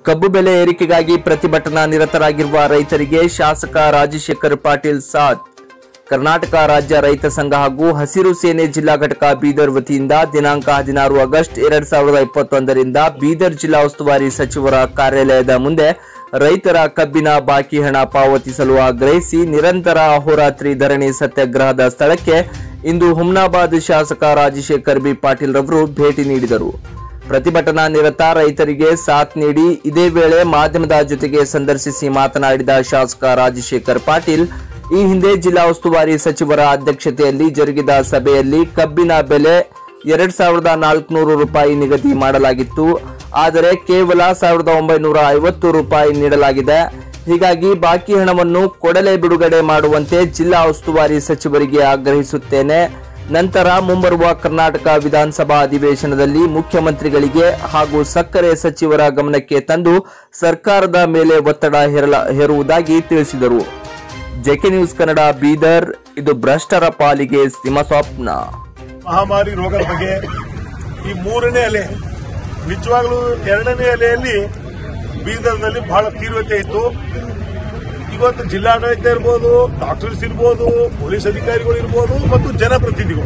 ಕಬ್ಬು ಬೆಲೆ ಏರಿಕೆಗಾಗಿ ಪ್ರತಿಭಟನಾ ನಿರತರಾಗಿರುವ ರೈತರಿಗೆ ಶಾಸಕ ರಾಜಶೇಖರ್ ಪಾಟೀಲ್ ಸಾಥ್ ಕರ್ನಾಟಕ ರಾಜ್ಯ ರೈತ ಸಂಘ ಹಾಗೂ ಹಸಿರು ಸೇನೆ ಜಿಲ್ಲಾ ಘಟಕ ಬೀದರ್ ವತಿಯಿಂದ ದಿನಾಂಕ ಹದಿನಾರು ಆಗಸ್ಟ್ ಎರಡ್ ಸಾವಿರದ ಇಪ್ಪತ್ತೊಂದರಿಂದ ಬೀದರ್ ಜಿಲ್ಲಾ ಉಸ್ತುವಾರಿ ಸಚಿವರ ಕಾರ್ಯಾಲಯದ ಮುಂದೆ ರೈತರ ಕಬ್ಬಿನ ಬಾಕಿ ಹಣ ಪಾವತಿಸಲು ಆಗ್ರಹಿಸಿ ನಿರಂತರ ಅಹೋರಾತ್ರಿ ಧರಣಿ ಸತ್ಯಾಗ್ರಹದ ಸ್ಥಳಕ್ಕೆ ಇಂದು ಹುಮ್ನಾಬಾದ್ ಶಾಸಕ ರಾಜಶೇಖರ್ ಬಿ ಪಾಟೀಲ್ ರವರು ಭೇಟಿ ನೀಡಿದರು ಪ್ರತಿಭಟನಾ ನಿರತ ರೈತರಿಗೆ ಸಾಥ್ ನೀಡಿ ಇದೇ ವೇಳೆ ಮಾಧ್ಯಮದ ಜೊತೆಗೆ ಸಂದರ್ಶಿಸಿ ಮಾತನಾಡಿದ ಶಾಸಕ ರಾಜಶೇಖರ್ ಪಾಟೀಲ್ ಈ ಹಿಂದೆ ಜಿಲ್ಲಾ ಉಸ್ತುವಾರಿ ಸಚಿವರ ಅಧ್ಯಕ್ಷತೆಯಲ್ಲಿ ಜರುಗಿದ ಸಭೆಯಲ್ಲಿ ಕಬ್ಬಿನ ಬೆಲೆ ಎರಡ್ ಸಾವಿರದ ನಾಲ್ಕುನೂರು ರೂಪಾಯಿ ನಿಗದಿ ಮಾಡಲಾಗಿತ್ತು ಆದರೆ ಕೇವಲ ಸಾವಿರದ ಒಂಬೈನೂರ ಐವತ್ತು ರೂಪಾಯಿ ನೀಡಲಾಗಿದೆ ಹೀಗಾಗಿ ಬಾಕಿ ಹಣವನ್ನು ಕೊಡಲೇ ಬಿಡುಗಡೆ ಮಾಡುವಂತೆ ಜಿಲ್ಲಾ ಉಸ್ತುವಾರಿ ಸಚಿವರಿಗೆ ಆಗ್ರಹಿಸುತ್ತೇನೆ ನಂತರ ಮುಂಬರುವ ಕರ್ನಾಟಕ ವಿಧಾನಸಭಾ ಅಧಿವೇಶನದಲ್ಲಿ ಮುಖ್ಯಮಂತ್ರಿಗಳಿಗೆ ಹಾಗೂ ಸಕ್ಕರೆ ಸಚಿವರ ಗಮನಕ್ಕೆ ತಂದು ಸರ್ಕಾರದ ಮೇಲೆ ಒತ್ತಡ ಹೇರಲ- ಹೇರುವುದಾಗಿ ತಿಳಿಸಿದರು ಜೆಕೆ ನ್ಯೂಸ್ ಕನ್ನಡ ಬೀದರ್ ಇದು ಭ್ರಷ್ಟರ ಪಾಲಿಗೆ ಸಿಂಹಸ್ವಪ್ನ ಮಹಾಮಾರಿ ರೋಗದ ಬಗ್ಗೆ ಈ ಮೂರನೇ ಅಲೆ ನಿಜವಾಗ್ಲೂ ಎರಡನೇ ಅಲೆಯಲ್ಲಿ ಬೀದರ್ನಲ್ಲಿ ಬಹಳ ತೀವ್ರತೆ ಇತ್ತು ಇವತ್ತು ಜಿಲ್ಲಾಡಳಿತ ಇರ್ಬೋದು ಡಾಕ್ಟರ್ಸ್ ಇರ್ಬೋದು ಪೊಲೀಸ್ ಅಧಿಕಾರಿಗಳು ಇರ್ಬೋದು ಮತ್ತು ಜನಪ್ರತಿನಿಧಿಗಳು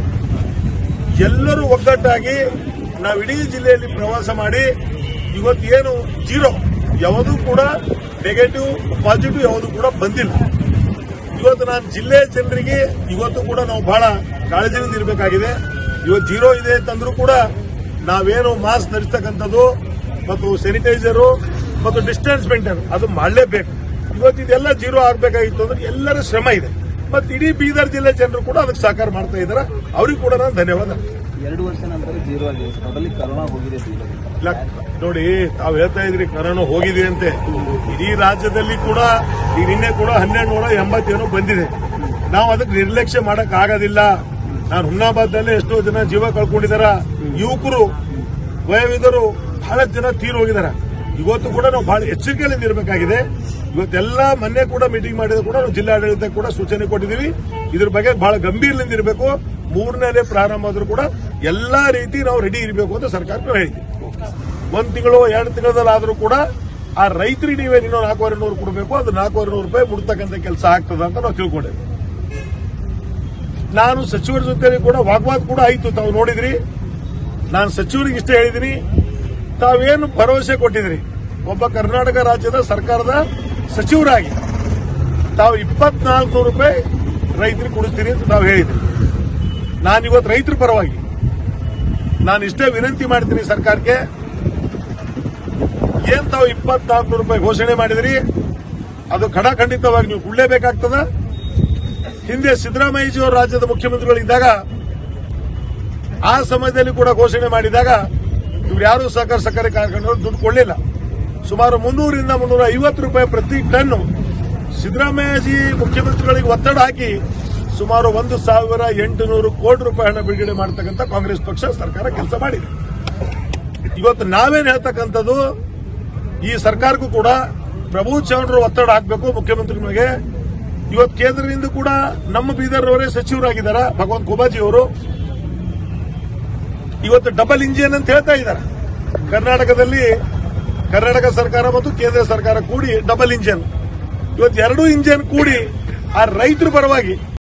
ಎಲ್ಲರೂ ಒಗ್ಗಟ್ಟಾಗಿ ನಾವು ಇಡೀ ಜಿಲ್ಲೆಯಲ್ಲಿ ಪ್ರವಾಸ ಮಾಡಿ ಇವತ್ತು ಏನು ಜೀರೋ ಯಾವುದೂ ಕೂಡ ನೆಗೆಟಿವ್ ಪಾಸಿಟಿವ್ ಯಾವುದೂ ಕೂಡ ಬಂದಿಲ್ಲ ಇವತ್ತು ನಾನು ಜಿಲ್ಲೆ ಜನರಿಗೆ ಇವತ್ತು ಕೂಡ ನಾವು ಬಹಳ ಕಾಳಜಿಯಿಂದ ಇರಬೇಕಾಗಿದೆ ಇವತ್ತು ಜೀರೋ ಇದೆ ಅಂತಂದ್ರೂ ಕೂಡ ನಾವೇನು ಮಾಸ್ಕ್ ಧರಿಸ್ತಕ್ಕಂಥದ್ದು ಮತ್ತು ಸ್ಯಾನಿಟೈಸರು ಮತ್ತು ಡಿಸ್ಟೆನ್ಸ್ ಮೇಂಟೈನ್ ಅದು ಮಾಡಲೇಬೇಕು ಇವತ್ತು ಇದೆಲ್ಲ ಜೀರೋ ಆಗಬೇಕಾಗಿತ್ತು ಅಂದ್ರೆ ಎಲ್ಲರ ಶ್ರಮ ಇದೆ ಮತ್ತು ಇಡೀ ಬೀದರ್ ಜಿಲ್ಲೆ ಜನರು ಕೂಡ ಅದಕ್ಕೆ ಸಹಕಾರ ಮಾಡ್ತಾ ಇದ್ದಾರೆ ಅವ್ರಿಗೆ ಕೂಡ ನಾನು ಧನ್ಯವಾದ ಎರಡು ವರ್ಷ ನಂತರ ಜೀರೋ ಆಗಿದೆ ಟೋಟಲಿ ಕರೋನಾ ಹೋಗಿದೆ ಬೀದರ್ ಇಲ್ಲ ನೋಡಿ ತಾವು ಹೇಳ್ತಾ ಇದ್ರಿ ಕರೋನಾ ಹೋಗಿದೆ ಅಂತೆ ಇಡೀ ರಾಜ್ಯದಲ್ಲಿ ಕೂಡ ಈಗ ನಿನ್ನೆ ಕೂಡ ಹನ್ನೆರಡು ನೂರ ಎಂಬತ್ತೇನೋ ಬಂದಿದೆ ನಾವು ಅದಕ್ಕೆ ನಿರ್ಲಕ್ಷ್ಯ ಮಾಡಕ್ ಆಗೋದಿಲ್ಲ ನಾನು ಹುಮ್ನಾಬಾದ್ನಲ್ಲಿ ಎಷ್ಟೋ ಜನ ಜೀವ ಕಳ್ಕೊಂಡಿದಾರ ಯುವಕರು ವಯೋವಿಧರು ಬಹಳಷ್ಟು ಜನ ತೀರ್ ಹೋಗಿದಾರ ಇವತ್ತು ಕೂಡ ನಾವು ಬಹಳ ಎಚ್ಚರಿಕೆಯಿಂದ ಇರಬೇಕಾಗಿದೆ ಇವತ್ತೆಲ್ಲ ಮೊನ್ನೆ ಕೂಡ ಮೀಟಿಂಗ್ ಮಾಡಿದ ಕೂಡ ನಾವು ಜಿಲ್ಲಾಡಳಿತ ಕೂಡ ಸೂಚನೆ ಕೊಟ್ಟಿದ್ದೀವಿ ಇದ್ರ ಬಗ್ಗೆ ಬಹಳ ಗಂಭೀರದಿಂದ ಇರಬೇಕು ಮೂರನೇ ಅಲೆ ಪ್ರಾರಂಭ ಆದ್ರೂ ಕೂಡ ಎಲ್ಲಾ ರೀತಿ ನಾವು ರೆಡಿ ಇರಬೇಕು ಅಂತ ಸರ್ಕಾರಕ್ಕೆ ನಾವು ಹೇಳಿದ್ವಿ ಒಂದ್ ತಿಂಗಳು ಎರಡು ತಿಂಗಳದಲ್ಲಿ ಆದ್ರೂ ಕೂಡ ಆ ರೈತರಿಗೆ ನೀವೇ ಇನ್ನೂ ನಾಲ್ಕೂವರೆ ನೂರು ಕೊಡಬೇಕು ಅದು ನಾಲ್ಕೂವರೆ ನೂರು ರೂಪಾಯಿ ಮುಡ್ತಕ್ಕಂಥ ಕೆಲಸ ಆಗ್ತದ ಅಂತ ನಾವು ತಿಳ್ಕೊಂಡೇವೆ ನಾನು ಸಚಿವರ ಜೊತೆ ಕೂಡ ವಾಗ್ವಾದ ಕೂಡ ಆಯ್ತು ತಾವು ನೋಡಿದ್ರಿ ನಾನು ಸಚಿವರಿಗೆ ಇಷ್ಟೇ ಹೇಳಿದ್ದೀನಿ ತಾವೇನು ಭರವಸೆ ಕೊಟ್ಟಿದ್ರಿ ಒಬ್ಬ ಕರ್ನಾಟಕ ರಾಜ್ಯದ ಸರ್ಕಾರದ ಸಚಿವರಾಗಿ ತಾವು ಇಪ್ಪತ್ನಾಲ್ಕು ರೂಪಾಯಿ ರೈತರಿಗೆ ಕೊಡಿಸ್ತೀರಿ ಅಂತ ತಾವು ಹೇಳಿದ್ರಿ ನಾನು ಇವತ್ತು ರೈತರ ಪರವಾಗಿ ನಾನು ಇಷ್ಟೇ ವಿನಂತಿ ಮಾಡ್ತೀನಿ ಸರ್ಕಾರಕ್ಕೆ ಏನ್ ತಾವು ಇಪ್ಪತ್ನಾಲ್ಕು ರೂಪಾಯಿ ಘೋಷಣೆ ಮಾಡಿದ್ರಿ ಅದು ಖಡಾಖಂಡಿತವಾಗಿ ನೀವು ಕೊಡ್ಲೇಬೇಕಾಗ್ತದ ಹಿಂದೆ ಸಿದ್ದರಾಮಯ್ಯಜಿ ಅವರು ರಾಜ್ಯದ ಮುಖ್ಯಮಂತ್ರಿಗಳಿದ್ದಾಗ ಆ ಸಮಯದಲ್ಲಿ ಕೂಡ ಘೋಷಣೆ ಮಾಡಿದಾಗ ಇವ್ರು ಯಾರು ಸಹಕಾರ ಸಕ್ಕರೆ ಕಾರ್ಖಾನೆಗಳು ದುಡ್ಡು ಕೊಡಲಿಲ್ಲ ಸುಮಾರು ಮುನ್ನೂರಿಂದ ಮುನ್ನೂರ ಐವತ್ತು ರೂಪಾಯಿ ಪ್ರತಿ ಟನ್ ಸಿದ್ದರಾಮಯ್ಯಜಿ ಮುಖ್ಯಮಂತ್ರಿಗಳಿಗೆ ಒತ್ತಡ ಹಾಕಿ ಸುಮಾರು ಒಂದು ಸಾವಿರ ಎಂಟುನೂರು ಕೋಟಿ ರೂಪಾಯಿ ಹಣ ಬಿಡುಗಡೆ ಮಾಡತಕ್ಕಂಥ ಕಾಂಗ್ರೆಸ್ ಪಕ್ಷ ಸರ್ಕಾರ ಕೆಲಸ ಮಾಡಿದೆ ಇವತ್ತು ನಾವೇನ್ ಹೇಳ್ತಕ್ಕಂಥದ್ದು ಈ ಸರ್ಕಾರಕ್ಕೂ ಕೂಡ ಪ್ರಭು ಚೌಹಾಣ್ರು ಒತ್ತಡ ಹಾಕಬೇಕು ಮುಖ್ಯಮಂತ್ರಿಗಳಿಗೆ ಇವತ್ತು ಕೇಂದ್ರದಿಂದ ಕೂಡ ನಮ್ಮ ಬೀದರ್ ಅವರೇ ಸಚಿವರಾಗಿದ್ದಾರೆ ಭಗವಂತ ಖೋಬಾಜಿ ಅವರು ಇವತ್ತು ಡಬಲ್ ಇಂಜಿನ್ ಅಂತ ಹೇಳ್ತಾ ಇದ್ದಾರೆ ಕರ್ನಾಟಕದಲ್ಲಿ ಕರ್ನಾಟಕ ಸರ್ಕಾರ ಮತ್ತು ಕೇಂದ್ರ ಸರ್ಕಾರ ಕೂಡಿ ಡಬಲ್ ಇಂಜಿನ್ ಇವತ್ತು ಎರಡೂ ಇಂಜಿನ್ ಕೂಡಿ ಆ ರೈತರ ಪರವಾಗಿ